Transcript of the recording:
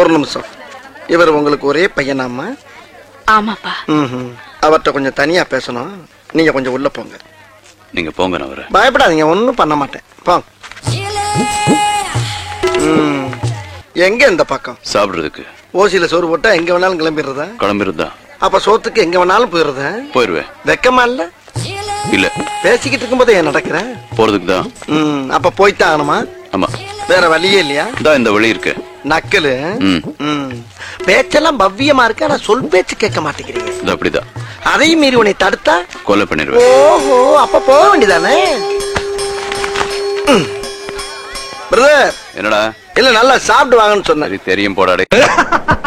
ஒரு நிமிஷம் இவர் உங்களுக்கு ஒரே பையனாம்மா ஆமாப்பா ம் அவர்கிட்ட கொஞ்சம் தனியா பேசணும் நீங்க கொஞ்சம் உள்ள போங்க நீங்க போங்க நான் வரேன் பயப்படாதீங்க ஒன்றும் பண்ண மாட்டேன் போங்க ம் எங்க இந்த பக்கம் சாப்பிடுறதுக்கு ஓசியில சோறு போட்டா எங்க வேணாலும் கிளம்பிடுறதா கிளம்பிருந்தா அப்ப சோத்துக்கு எங்க வேணாலும் போயிடுறதா போயிருவேன் வெக்கமா இல்ல இல்ல பேசிக்கிட்டு இருக்கும்போது ஏன் நடக்கிறேன் போறதுக்கு தான் ம் அப்ப போய்த்தான் ஆகணுமா ஆமா வேற வழியே இல்லையா இந்தா இந்த வழி இருக்கு நக்கலு ம் ம் பேச்செல்லாம் பவ்யமா இருக்கு ஆனா சொல் பேச்சு கேட்க மாட்டேங்கிறீங்க இது அப்படிதான் அதையும் மீறி உன்னை தடுத்தா கொலை பண்ணிடுவேன் ஓஹோ அப்ப போக வேண்டியதானே பிரதர் என்னடா இல்ல நல்லா சாப்பிட்டு வாங்கன்னு சொன்னேன் சரி தெரியும் போடாடே